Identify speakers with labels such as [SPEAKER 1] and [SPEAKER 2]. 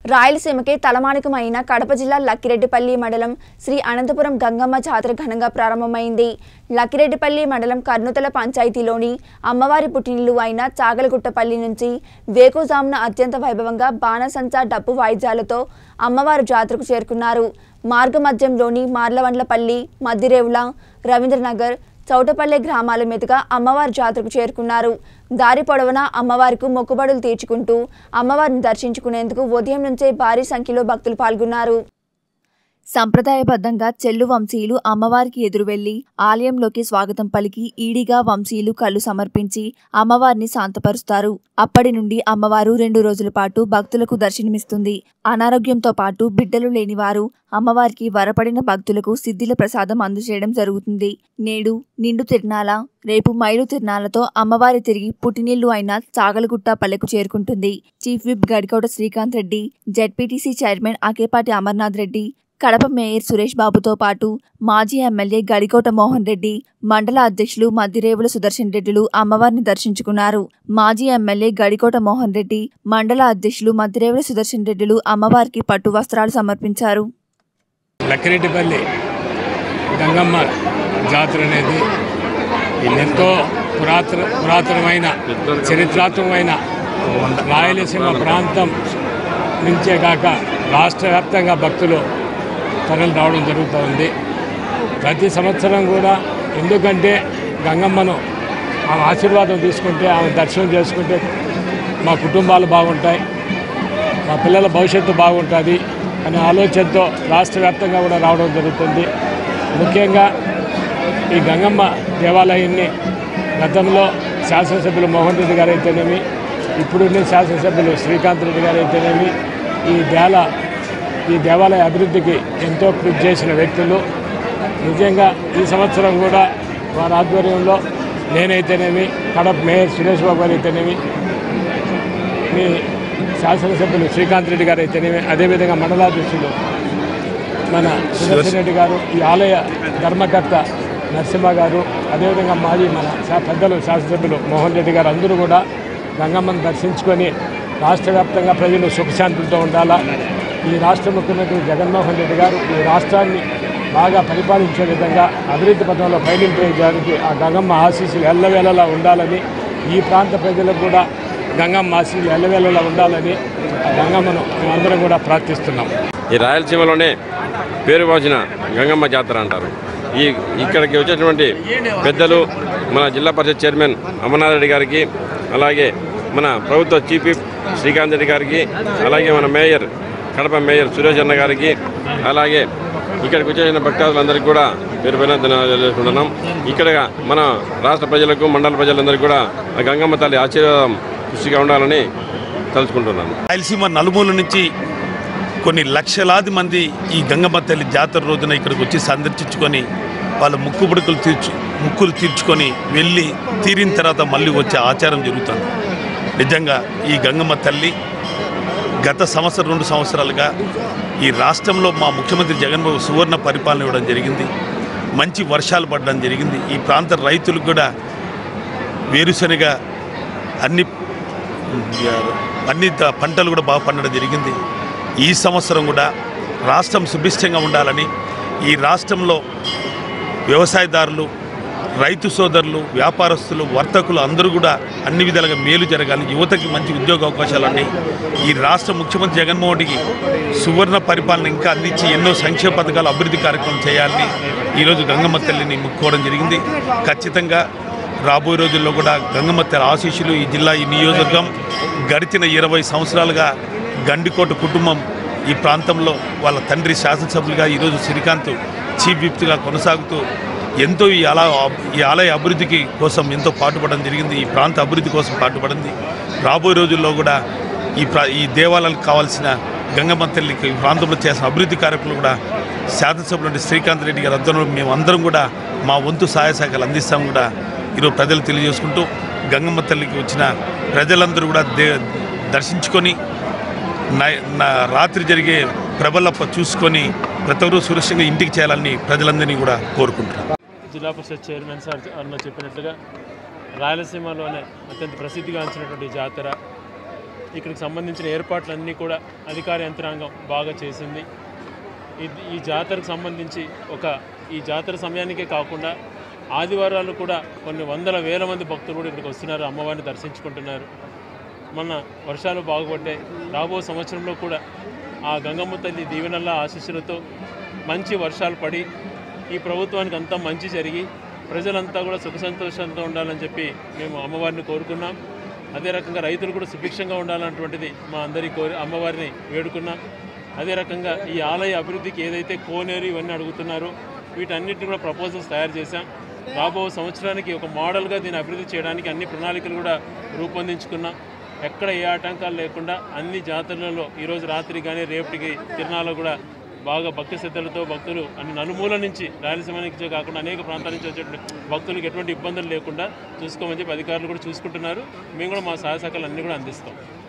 [SPEAKER 1] రాయలసీమకి తలమానికమైన కడప జిల్లా లక్కిరెడ్డిపల్లి మండలం శ్రీ అనంతపురం గంగమ్మ జాతర ఘనంగా ప్రారంభమైంది లక్కిరెడ్డిపల్లి మండలం కర్నుతల పంచాయతీలోని అమ్మవారి పుట్టినిల్లు అయిన చాగలగుట్టపల్లి నుంచి వేకుజామున అత్యంత వైభవంగా బాణసంచా డప్పు వాయిద్యాలతో అమ్మవారు జాతరకు చేరుకున్నారు మార్గమధ్యంలోని మార్లవండ్లపల్లి మద్దిరేవుల రవీంద్రనగర్ చౌటపల్లె గ్రామాల మీదుగా అమ్మవారి జాతరకు చేరుకున్నారు దారి పొడవునా అమ్మవారికి మొక్కుబడులు తీర్చుకుంటూ అమ్మవారిని దర్శించుకునేందుకు ఉదయం నుంచే భారీ సంఖ్యలో భక్తులు పాల్గొన్నారు సంప్రదాయబద్ధంగా చెల్లు వంశీయులు అమ్మవారికి ఎదురు వెళ్లి ఆలయంలోకి స్వాగతం పలికి ఈడిగా వంశీయులు కళ్ళు సమర్పించి అమ్మవారిని శాంతపరుస్తారు అప్పటి నుండి అమ్మవారు రెండు రోజుల పాటు భక్తులకు దర్శనమిస్తుంది అనారోగ్యంతో పాటు బిడ్డలు లేనివారు అమ్మవారికి వరపడిన భక్తులకు సిద్ధిల ప్రసాదం అందజేయడం జరుగుతుంది నేడు నిండు తిరునాల రేపు మైలు తిరునాలతో అమ్మవారి తిరిగి పుట్టినిల్లు అయిన చాగలగుట్ట పల్లెకు చేరుకుంటుంది chief whip Gadikota Srikanth Reddy ZPTC chairman Akepati Amarnath Reddy Kadapa mayor Suresh బాబుతో పాటు మాజీ ఎమ్మెల్యే గడికోట మోహన్ రెడ్డి మండల అధ్యక్షులు మద్దిరేవుల సుదర్శన్ రెడ్డిలు అమ్మవారిని దర్శించుకున్నారు మాజీ ఎమ్మెల్యే గడికోట మోహన్ రెడ్డి మండల అధ్యక్షులు మద్దిరేవుల సుదర్శన్ రెడ్డిలు అమ్మవారికి పట్టు వస్త్రాలు సమర్పించారు
[SPEAKER 2] లక్కిరెడ్డిపల్లి గంగమ్మ జాతర అనేది ఇది ఎంతో పురాతన పురాతనమైన చరిత్రాత్మకమైన రాయలసీమ ప్రాంతం నుంచే కాక రాష్ట్ర వ్యాప్తంగా భక్తులు తరలి రావడం జరుగుతూ ఉంది ప్రతి సంవత్సరం కూడా ఎందుకంటే గంగమ్మను ఆమె ఆశీర్వాదం తీసుకుంటే ఆమె దర్శనం చేసుకుంటే మా కుటుంబాలు బాగుంటాయి మా పిల్లల భవిష్యత్తు బాగుంటుంది అనే ఆలోచనతో రాష్ట్ర వ్యాప్తంగా కూడా రావడం జరుగుతుంది ముఖ్యంగా ఈ గంగమ్మ దేవాలయాన్ని గతంలో శాసనసభ్యులు మోహన్ రెడ్డి గారు అయితేనేమి ఇప్పుడున్న శాసనసభ్యులు శ్రీకాంత్ రెడ్డి గారు అయితేనేమి ఈ దేల ఈ దేవాలయ అభివృద్ధికి ఎంతో కృషి చేసిన వ్యక్తులు నిజంగా ఈ సంవత్సరం కూడా వారి ఆధ్వర్యంలో నేనైతేనేమి కడప మేయర్ సురేష్ బాబు గారు అయితేనేమి మీ శాసనసభ్యులు శ్రీకాంత్ రెడ్డి గారు అయితేనేమి అదేవిధంగా మండలాధ్యక్షులు మన సుదర్శన్ రెడ్డి గారు ఈ ఆలయ ధర్మకర్త నరసింహ గారు అదేవిధంగా మాజీ మన శా- పెద్దలు శాసనసభ్యులు మోహన్ రెడ్డి గారు అందరూ కూడా గంగమ్మను దర్శించుకొని రాష్ట్ర వ్యాప్తంగా ప్రజలు సుఖశాంతులతో ఉండాలా ఈ రాష్ట్ర ముఖ్యమంత్రి జగన్మోహన్ రెడ్డి గారు ఈ రాష్ట్రాన్ని బాగా పరిపాలించే విధంగా అభివృద్ధి పథంలో పయనింపేయడానికి ఆ గంగమ్మ ఆశీస్సులు ఎల్లవేళలా ఉండాలని ఈ ప్రాంత ప్రజలకు కూడా గంగమ్మ ఆశీస్సులు ఎల్లవేళలా ఉండాలని ఆ గంగమ్మను మేమందరం కూడా ప్రార్థిస్తున్నాం
[SPEAKER 3] ఈ రాయలసీమలోనే పేరు వచ్చిన గంగమ్మ జాతర అంటారు ఈ ఇక్కడికి వచ్చేటువంటి పెద్దలు మన జిల్లా పరిషత్ చైర్మన్ అమర్నాథ్ రెడ్డి గారికి అలాగే మన ప్రభుత్వ చీఫ్ విప్ శ్రీకాంత్ రెడ్డి గారికి అలాగే మన మేయర్ కడప మేయర్ సురేష్ అన్న గారికి అలాగే ఇక్కడికి వచ్చేసిన భక్తాదులందరికీ కూడా పేరు పైన ధన్యవాదాలు తెలియజేసుకుంటున్నాం ఇక్కడ మన రాష్ట్ర ప్రజలకు మండల ప్రజలందరికీ కూడా ఆ గంగమ్మ తల్లి ఆశీర్వాదం కృషిగా ఉండాలని తలుచుకుంటున్నాను
[SPEAKER 4] రాయలసీమ నలుమూల నుంచి కొన్ని లక్షలాది మంది ఈ గంగమ్మ తల్లి జాతర రోజున ఇక్కడికి వచ్చి సందర్శించుకొని వాళ్ళ ముక్కుబుడుకులు తీర్చు ముక్కులు తీర్చుకొని వెళ్ళి తీరిన తర్వాత మళ్ళీ వచ్చే ఆచారం జరుగుతుంది నిజంగా ఈ గంగమ్మ తల్లి గత సంవత్సరం రెండు సంవత్సరాలుగా ఈ రాష్ట్రంలో మా ముఖ్యమంత్రి జగన్మోహన్ సువర్ణ పరిపాలన ఇవ్వడం జరిగింది మంచి వర్షాలు పడడం జరిగింది ఈ ప్రాంత రైతులకు కూడా వేరుశనగ అన్ని అన్ని ద- పంటలు కూడా బాగా పండడం జరిగింది ఈ సంవత్సరం కూడా రాష్ట్రం సుభిష్టంగా ఉండాలని ఈ రాష్ట్రంలో వ్యవసాయదారులు రైతు సోదరులు వ్యాపారస్తులు వర్తకులు అందరూ కూడా అన్ని విధాలుగా మేలు జరగాలి యువతకి మంచి ఉద్యోగ అవకాశాలని ఈ రాష్ట్ర ముఖ్యమంత్రి జగన్మోహన్ రెడ్డికి సువర్ణ పరిపాలన ఇంకా అందించి ఎన్నో సంక్షేమ పథకాలు అభివృద్ధి కార్యక్రమం చేయాలని ఈరోజు గంగమ్మ తల్లిని ముక్కోవడం జరిగింది ఖచ్చితంగా రాబోయే రోజుల్లో కూడా గంగమ్మ తల్లి ఆశీస్సులు ఈ జిల్లా ఈ నియోజకవర్గం గడిచిన ఇరవై సంవత్సరాలుగా గండికోట కుటుంబం ఈ ప్రాంతంలో వాళ్ళ తండ్రి శాసనసభ్యులుగా ఈరోజు శ్రీకాంత్ చీఫ్ విప్గా కొనసాగుతూ ఎంతో ఈ అలా ఈ ఆలయ అభివృద్ధికి కోసం ఎంతో పాటుపడడం జరిగింది ఈ ప్రాంత అభివృద్ధి కోసం పాటుపడింది రాబోయే రోజుల్లో కూడా ఈ ప్రా ఈ దేవాలయాలకు కావాల్సిన గంగమ్మ తల్లికి ఈ ప్రాంతంలో చేసిన అభివృద్ధి కార్యక్రమాలు కూడా శాసనసభ్యులు శ్రీకాంత్ రెడ్డి గారి ఆధ్వర్యంలో మేము అందరం కూడా మా వంతు సహాయ సహకారాలు అందిస్తాం కూడా ఈరోజు ప్రజలు తెలియజేసుకుంటూ గంగమ్మ తల్లికి వచ్చిన ప్రజలందరూ కూడా దే దర్శించుకొని నై- నా రాత్రి జరిగే ప్రబలప్ప చూసుకొని ప్రతి ఒక్కరూ సురక్షంగా ఇంటికి చేయాలని ప్రజలందరినీ కూడా కోరుకుంటున్నాను
[SPEAKER 5] జిల్లా పరిషత్ చైర్మన్ సార్ అన్న చెప్పినట్లుగా రాయలసీమలోనే అత్యంత ప్రసిద్ధిగాంచినటువంటి జాతర ఇక్కడికి సంబంధించిన ఏర్పాట్లన్నీ కూడా అధికార యంత్రాంగం బాగా చేసింది ఇది ఈ జాతరకు సంబంధించి ఒక ఈ జాతర సమయానికే కాకుండా ఆదివారాలు కూడా కొన్ని వందల వేల మంది భక్తులు కూడా ఇక్కడికి వస్తున్నారు అమ్మవారిని దర్శించుకుంటున్నారు మొన్న వర్షాలు బాగుపడ్డాయి రాబో సంవత్సరంలో కూడా ఆ గంగమ్మ తల్లి దీవెనల్లా ఆశీస్సులతో మంచి వర్షాలు పడి ఈ ప్రభుత్వానికి అంతా మంచి జరిగి ప్రజలంతా కూడా సుఖ సంతోషంతో ఉండాలని చెప్పి మేము అమ్మవారిని కోరుకున్నాం అదే రకంగా రైతులు కూడా సుభిక్షంగా ఉండాలన్నటువంటిది మా అందరి కోరి అమ్మవారిని వేడుకున్నాం అదే రకంగా ఈ ఆలయ అభివృద్ధికి ఏదైతే కోనేరు ఇవన్నీ అడుగుతున్నారో వీటన్నిటిని కూడా ప్రపోజల్స్ తయారు చేశాం రాబో సంవత్సరానికి ఒక మోడల్గా దీన్ని అభివృద్ధి చేయడానికి అన్ని ప్రణాళికలు కూడా రూపొందించుకున్నాం ఎక్కడ ఏ ఆటంకాలు లేకుండా అన్ని జాతరలలో ఈరోజు రాత్రి కానీ రేపటికి తిరునాళ్ళు కూడా బాగా భక్తి శ్రద్ధలతో భక్తులు అన్ని నలుమూల నుంచి రాయలసీమ నుంచి కాకుండా అనేక ప్రాంతాల నుంచి వచ్చేటువంటి భక్తులకు ఎటువంటి ఇబ్బందులు లేకుండా చూసుకోమని చెప్పి అధికారులు కూడా చూసుకుంటున్నారు మేము కూడా మా సహాయ సహకారాలు అన్నీ కూడా అందిస్తాం